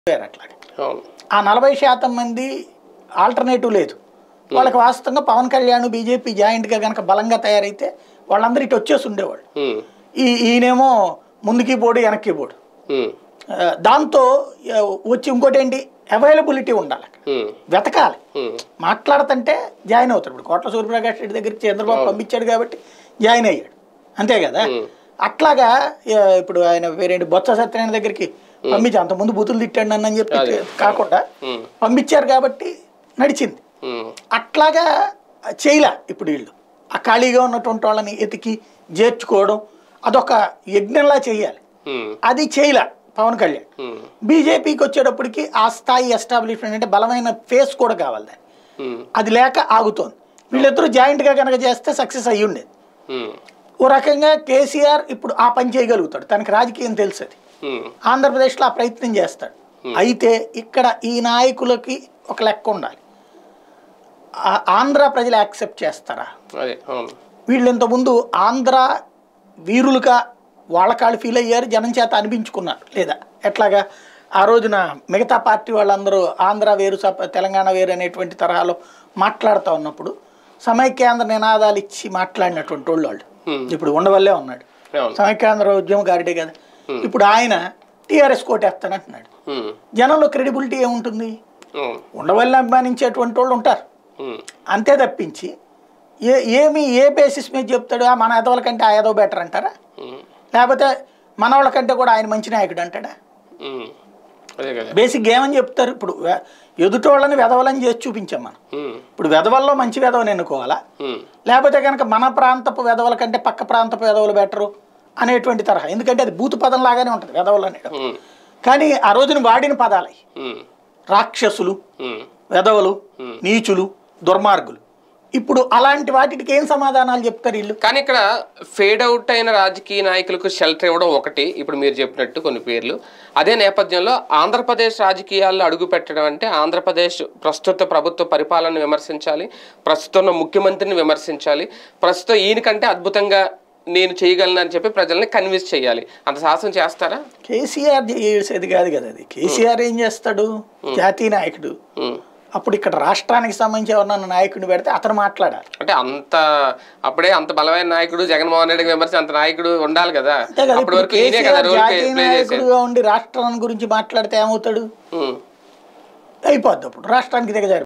పోయారు అట్లాగే అవును ఆ నలభై శాతం మంది ఆల్టర్నేటివ్ లేదు వాళ్ళకి వాస్తవంగా పవన్ కళ్యాణ్ బీజేపీ జాయింట్గా కనుక బలంగా తయారైతే వాళ్ళందరూ ఇటు వచ్చేసి ఉండేవాళ్ళు ఉమ్, ఈ ఈయనేమో ముందుకి పోడు వెనక్కి పోడు ఉమ్, ఆ, దాంతో ఆ, వచ్చి ఇంకోటి ఏంటి అవైలబిలిటీ ఉండాలి అక్కడ. ఉమ్, వెతకాలి ఉమ్, మాట్లాడుతుంటే జాయిన్ అవుతాడు ఇప్పుడు కోట్ల సూర్యప్రకాష్ రెడ్డి దగ్గరికి చంద్రబాబు పంపించాడు కాబట్టి జాయిన్ అయ్యాడు అంతే కదా అట్లాగా ఆ, ఇప్పుడు ఆయన పేరేంటి బొత్స సత్యనారాయణ దగ్గరికి పంపించారు అంతకుముందు బూతులు తిట్టాడు నన్ను అని చెప్పి కాకుండా ఉమ్, పంపించారు కాబట్టి నడిచింది ఉమ్, అట్లాగా చేయలే ఇప్పుడు వీళ్ళు ఆ ఖాళీగా ఉన్నటువంటి వాళ్ళని ఎతికి చేర్చుకోవడం అదొక యజ్ఞంలా చేయాలి ఉమ్, అది చేయలే పవన్ కళ్యాణ్ ఉమ్, బీజేపీకి వచ్చేటప్పటికి ఆ స్థాయి ఎస్టాబ్లిష్మెంట్ అంటే బలమైన ఫేస్ కూడా కావాలి దాన్ని ఉమ్, అది లేక ఆగుతోంది వీళ్ళిద్దరూ జాయింట్గా కనుక చేస్తే సక్సెస్ అయ్యి ఉండేది ఉమ్, ఓ రకంగా కేసీఆర్ ఇప్పుడు ఆ పని చేయగలుగుతాడు తనకి రాజకీయం తెలుసు అది ఉమ్, ఆంధ్రప్రదేశ్లో ఆ ప్రయత్నం చేస్తాడు అయితే ఇక్కడ ఈ నాయకులకి ఒక లెక్క ఉండాలి ఆ- ఆంధ్ర ప్రజలు యాక్సెప్ట్ చేస్తారా అదే అవును వీళ్ళు ఇంతకుముందు ఆంధ్ర వీరులుగా వాళ్ళ కాళ్ళు ఫీల్ అయ్యారు జనం చేత అనిపించుకున్నారు లేదా ఎట్లాగా ఆ రోజున మిగతా పార్టీ వాళ్ళందరూ ఆంధ్ర వేరు సప తెలంగాణ వేరు అనేటువంటి తరహాలో మాట్లాడుతూ ఉన్నప్పుడు సమైక్యాంధ్ర నినాదాలు ఇచ్చి మాట్లాడినటువంటి వాళ్ళు వాళ్ళు Hmm. ఇప్పుడు ఉండవల్లే ఉన్నాడు అవును సమైక్యాంధ్ర ఉద్యమకారుడే కదా ఇప్పుడు ఆయన టీఆర్ఎస్ కోటేస్తానంటున్నాడు ఉమ్, జనంలో క్రెడిబిలిటీ ఏముంటుంది అవును ఉండవల్లి అభిమానించేటువంటి వాళ్ళు ఉంటారు ఉమ్, అంతే తప్పించి ఏ ఏమి ఏ బేసిస్ మీద చెప్తాడు "ఆ, మన ఎదవల కంటే ఆ ఎదవ బెటర్ అంటారా ఉమ్, లేకపోతే మన వాళ్ళ కంటే కూడా ఆయన మంచి నాయకుడు అంటాడా ఉమ్, అదే కదా బేసిక్ ఏమని చెప్తారు ఇప్పుడు వె- ఎదుటోళ్ళని వెదవలని చేసి చూపించాం మనం ఉమ్, ఇప్పుడు వెదవల్లో మంచి వెదవని ఎన్నుకోవాలా ఉమ్, లేకపోతే కనుక మన ప్రాంతపు వెదవల కంటే పక్క ప్రాంతపు వెదవలు బెటరు అనేటువంటి తరహా ఎందుకంటే అది బూతు పదం లాగానే ఉంటుంది వెదవలు అనేది ఉమ్, కానీ ఆ రోజున వాడిన పదాలు ఉమ్, రాక్షసులు ఉమ్, వెదవలు నీచులు దుర్మార్గులు ఇప్పుడు అలాంటి వాటికి ఏం సమాధానాలు చెప్తారు వీళ్ళు కానీ ఇక్కడ ఫేడ్ అవుట్ అయిన రాజకీయ నాయకులకు షెల్టర్ ఇవ్వడం ఒకటి ఇప్పుడు మీరు చెప్పినట్టు కొన్ని పేర్లు అదే నేపథ్యంలో ఆంధ్రప్రదేశ్ రాజకీయాల్లో అడుగు పెట్టడం అంటే ఆంధ్రప్రదేశ్ ప్రస్తుత ప్రభుత్వ పరిపాలనను విమర్శించాలి ప్రస్తుతం ఉన్న ముఖ్యమంత్రిని విమర్శించాలి ప్రస్తుతం ఈయనకంటే అద్భుతంగా నేను చేయగలను అని చెప్పి ప్రజల్ని కన్విన్స్ చేయాలి అంత సాహసం చేస్తారా కేసీఆర్ చేసేది కాదు కదా అది కేసీఆర్ ఏం చేస్తాడు జాతీయ నాయకుడు ఉమ్. అప్పుడు ఇక్కడ రాష్ట్రానికి సంబంధించి ఎవరన్నా నాయకుడిని పెడితే అతను మాట్లాడాలి అంటే అంత అప్పుడే అంత బలమైన నాయకుడు జగన్మోహన్ రెడ్డికి విమర్శ అంత నాయకుడు ఉండాలి కదా అంతే కదా అప్పటి ఇప్పుడు వరకు ఈయనే కదా కేసీఆర్ రోల్ జాతీయ ప్లే చేసేది నాయకుడుగా ఉండి రాష్ట్రం గురించి మాట్లాడితే ఏమవుతాడు ఉమ్. అయిపోద్ది అప్పుడు రాష్ట్రానికి దిగజారి